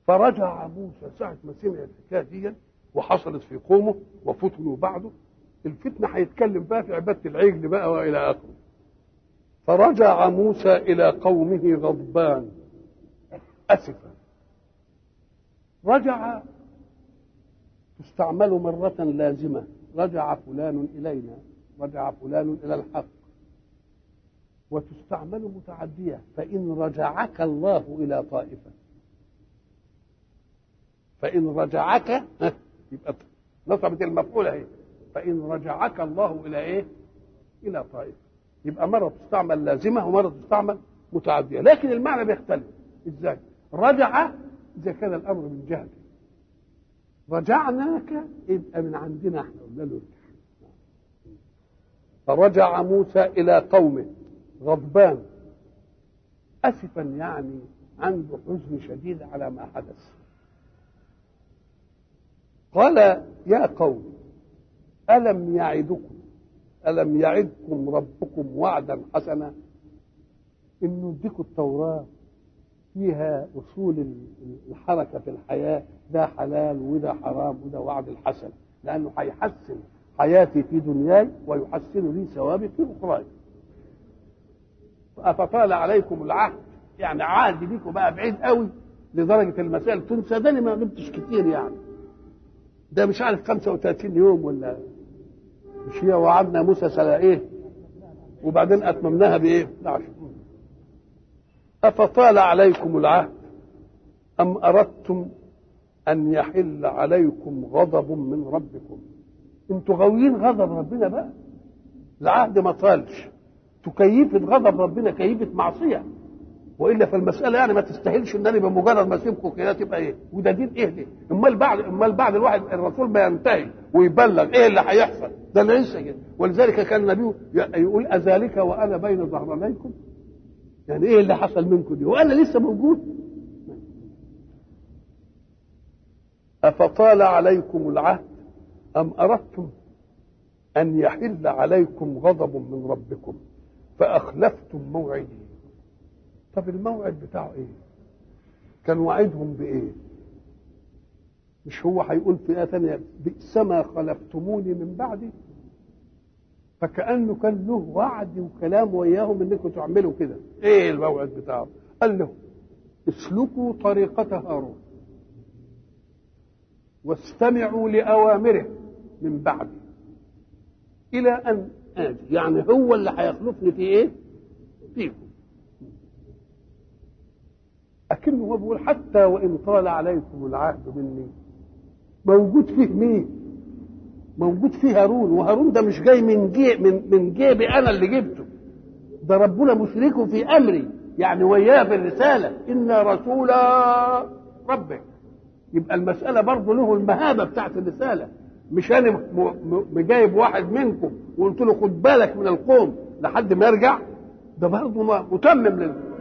فرجع موسى ساعة ما سمع الحكاية دي وحصلت في قومه وفتنوا بعده الفتنة هيتكلم بقى في عبادة العجل بقى وإلى آخره فرجع موسى إلى قومه غضبان أسفا رجع تستعمل مرة لازمة رجع فلان إلينا رجع فلان إلى الحق وتستعمل متعدية فإن رجعك الله إلى طائفة فإن رجعك يبقى نصبت المفعول اهي فإن رجعك الله إلى إيه؟ إلى طائفة يبقى مرة تستعمل لازمة ومرة تستعمل متعدية لكن المعنى بيختلف إزاي؟ رجع إذا كان الأمر من جهته رجعناك يبقى من عندنا احنا قلنا له فرجع موسى إلى قومه غضبان أسفا يعني عنده حزن شديد على ما حدث قال يا قوم ألم يعدكم ألم يعدكم ربكم وعدا حسنا إنه يديكم التوراة فيها أصول الحركة في الحياة ده حلال وده حرام وده وعد الحسن لأنه هيحسن حياتي في دنياي ويحسن لي ثوابي في أخراي أفطال عليكم العهد يعني عهد بيكم بقى بعيد قوي لدرجة المسائل تنسى ده ما غبتش كتير يعني ده مش عارف 35 يوم ولا مش هي وعدنا موسى سنة ايه وبعدين اتممناها بايه؟ عشر افطال عليكم العهد ام اردتم ان يحل عليكم غضب من ربكم انتوا غاويين غضب ربنا بقى العهد ما طالش تكيفة غضب ربنا كيفة معصية والا فالمساله يعني ما تستاهلش ان انا بمجرد ما اسيبكم كده تبقى ايه وده دين ايه ليه امال بعد امال بعد الواحد الرسول ما ينتهي ويبلغ ايه اللي هيحصل ده لسه كده ولذلك كان النبي يقول اذلك وانا بين ظهرانيكم يعني ايه اللي حصل منكم دي وانا لسه موجود افطال عليكم العهد ام اردتم ان يحل عليكم غضب من ربكم فاخلفتم موعدي طب الموعد بتاعه ايه كان وعدهم بايه مش هو هيقول في ايه ثانيه بئس ما خلفتموني من بعدي فكانه كان له وعد وكلام وياهم انكم تعملوا كده ايه الموعد بتاعه قال له اسلكوا طريقة هارون واستمعوا لأوامره من بعدي إلى أن آتي يعني هو اللي هيخلفني في إيه؟ فيكم لكنه هو بيقول حتى وان طال عليكم العهد مني موجود فيه مين؟ موجود فيه هارون وهارون ده مش جاي من جي من من جيبي انا اللي جبته ده ربنا مشركه في امري يعني وياه في الرساله انا رسول ربك يبقى المساله برضه له المهابه بتاعت الرساله مش انا جايب واحد منكم وقلت له خد بالك من القوم لحد ما يرجع ده برضه متمم لل